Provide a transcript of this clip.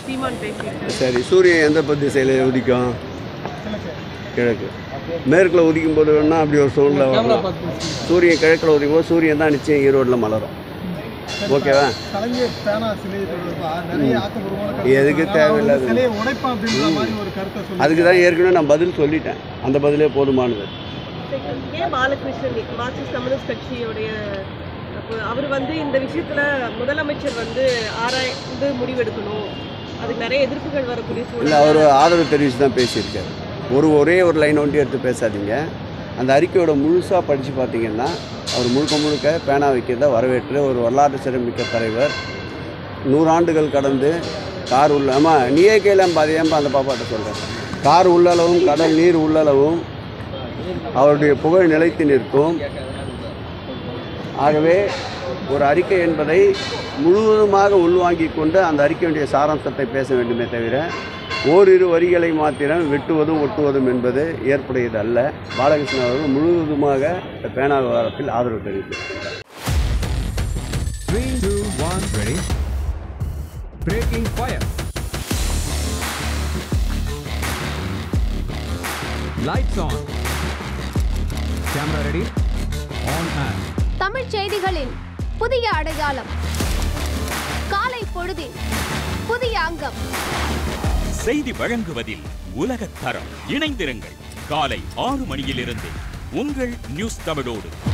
சீமான் பேசியிருக்காரு சரி சூரியன் எந்த ப திசையில் உதிக்கும் கிழக்கு மேற்கில் உதிக்கும் போது வேணால் அப்படி ஒரு சூழ்நிலை வரலாம் சூரியன் கிழக்கில் உதிக்கும் போது சூரியன் தான் நிச்சயம் ஈரோட்டில் மலரும் ஓகேவா கலைஞர் பேனா சிலை தொடர்பா நிறைய ஆக்கப்பூர்வமான கருத்து எதுக்கு சொன்னாங்க. அவர் வந்து தேவையில்லாத- சிலையை உடைப்பான் அப்படின்ற மாதிரி ஒரு கருத்தை சொல்லி அதுக்கு தான் ஏற்கனவே நான் பதில் சொல்லிட்டேன் அந்த பதிலே போதுமானது ஏன் பாலகிருஷ்ணன் மார்க்சிஸ்ட் கம்யூனிஸ்ட் கட்சியுடைய அப்போ அவர் வந்து இந்த விஷயத்துல முதலமைச்சர் வந்து ஆராய்ந்து முடிவெடுக்கணும் அதுக்கு நிறைய எதிர்ப்புகள் வரக்கூடிய இல்லை சூழ்நிலை அவர் ஆதரவு தெரிவித்து தான் பேசியிருக்காரு ஒரு ஒரே ஒரு லைன் ஒண்டி எடுத்து பேசாதீங்க அந்த அறிக்கையோட முழுசாக படித்து பார்த்தீங்கன்னா அவர் முழுக்க முழுக்க பேனா வைக்கிறத வரவேற்று ஒரு வரலாற்று சிறமிக்க தலைவர் நூறாண்டுகள் கடந்து கார் உள்ள ஆமா நீயே கேளாம்பா அது ஏன்பா அந்த பாப்பாட்ட சொல்கிறேன் கார் உள்ளளவும் கடல் நீர் உள்ளளவும் அவருடைய புகழ் நிலைத்து நிற்கும் ஆகவே ஒரு அறிக்கை என்பதை முழுவதுமாக உள்வாங்கிக் கொண்டு அந்த அறிக்கையுடைய சாராம்சத்தை பேச வேண்டுமே தவிர ஓரிரு வரிகளை மாத்திரம் வெட்டுவதும் ஒட்டுவதும் என்பது ஏற்புடையது அல்ல பாலகிருஷ்ணன் அவர்கள் முழுவதுமாக இந்த பேனா விவகாரத்தில் ஆதரவு தெரிவித்தார் Three, two, one, ready. Breaking fire. Lights on. Camera ready. On and. தமிழ்ச் செய்திகளின் புதிய அடையாளம் காலை பொழுதின் புதிய அங்கம் செய்தி வழங்குவதில் உலகத் தரம் இணைந்திருங்கள் காலை ஆறு மணியிலிருந்து உங்கள் நியூஸ் தமிழோடு